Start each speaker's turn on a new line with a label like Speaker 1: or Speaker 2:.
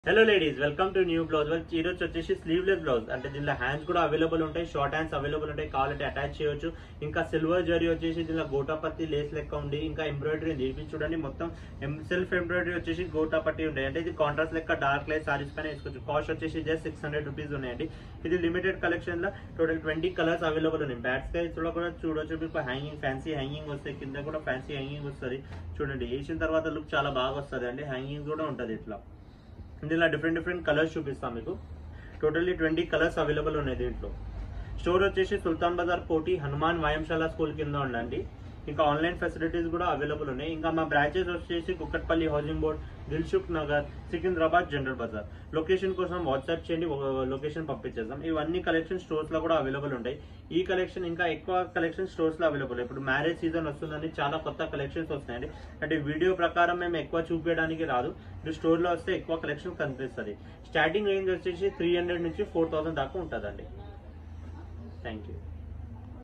Speaker 1: hello ladies welcome to new blouse ఈ రోజు వచ్చేసి స్లీవ్లెస్ బ్లౌజ్ అంటే దీనిలో హ్యాండ్స్ కూడా అవైలబుల్ ఉంటాయి షార్ట్ హ్యాండ్స్ అవైలబుల్ ఉంటాయి కావాలంటే అటాచ్ చేయొచ్చు ఇంకా సిల్వర్ జరీ వచ్చేసి దీనిలో గోటాపత్తి లేస్ లెక్క ఉంది ఇంకా ఎంబ్రాయిడరీ ఉంది ఇది చూడండి మొత్తం సెల్ఫ్ ఎంబ్రాయిడరీ వచ్చేసి గోటాపత్తి ఉంటాయి అంటే ఇది కాంట్రాస్ట్ లెక్క డార్క్ లైట్ సారీస్ పైన వేసుకోవచ్చు కాస్ట్ వచ్చేసి జస్ట్ సిక్స్ హండ్రెడ్ రూపీస్ ఉన్నాయండి ఇది లిమిటెడ్ కలెక్షన్ లో టోటల్ ట్వంటీ కలర్స్ అవైలబుల్ ఉన్నాయి బ్యాక్ సైజ్ లో కూడా చూడొచ్చు మీకు హ్యాంగింగ్ ఫ్యాన్సీ హ్యాంగింగ్ వస్తాయి కింద కూడా ఫ్యాన్సీ హ్యాంగింగ్ వస్తుంది చూడండి వేసిన తర్వాత లుక్ చాలా బాగా వస్తుంది అండి హ్యాంగింగ్ కూడా ఉంటుంది ఇట్లా ఇందులో డిఫరెంట్ డిఫరెంట్ కలర్స్ చూపిస్తాం మీకు టోటల్లీ ట్వంటీ కలర్స్ అవైలబుల్ ఉన్నాయి దీంట్లో స్టోర్ వచ్చేసి సుల్తాన్ బజార్ కోటి హనుమాన్ వాయంశాల స్కూల్ కింద ఉండండి ఇంకా ఆన్లైన్ ఫెసిలిటీస్ కూడా అవైలబుల్ ఉన్నాయి ఇంకా మా బ్రాంచెస్ వచ్చేసి Kukatpally housing board Dilsukhnagar Secunderabad general bazaar location కోసం వాట్సాప్ చేయండి లొకేషన్ పంపించేద్దాం ఇవన్నీ కలెక్షన్ స్టోర్స్ లో కూడా అవైలబుల్ ఉంటాయి ఈ కలెక్షన్ ఇంకా ఎక్కువ కలెక్షన్ స్టోర్స్ లో అవైలబుల్ ఇప్పుడు మ్యారేజ్ సీజన్ వస్తుందని చాలా కొత్త కలెక్షన్స్ వస్తున్నాయండి అంటే వీడియో ప్రకారం మేము ఎక్కువ చూపించడానికి రాదు మీరు స్టోర్ లో వస్తే ఎక్కువ కలెక్షన్ కనిపిస్తుంది స్టార్టింగ్ రేంజ్ వచ్చేసి త్రీ హండ్రెడ్ నుంచి ఫోర్ థౌసండ్ దాకా ఉంటుందండి థ్యాంక్ యూ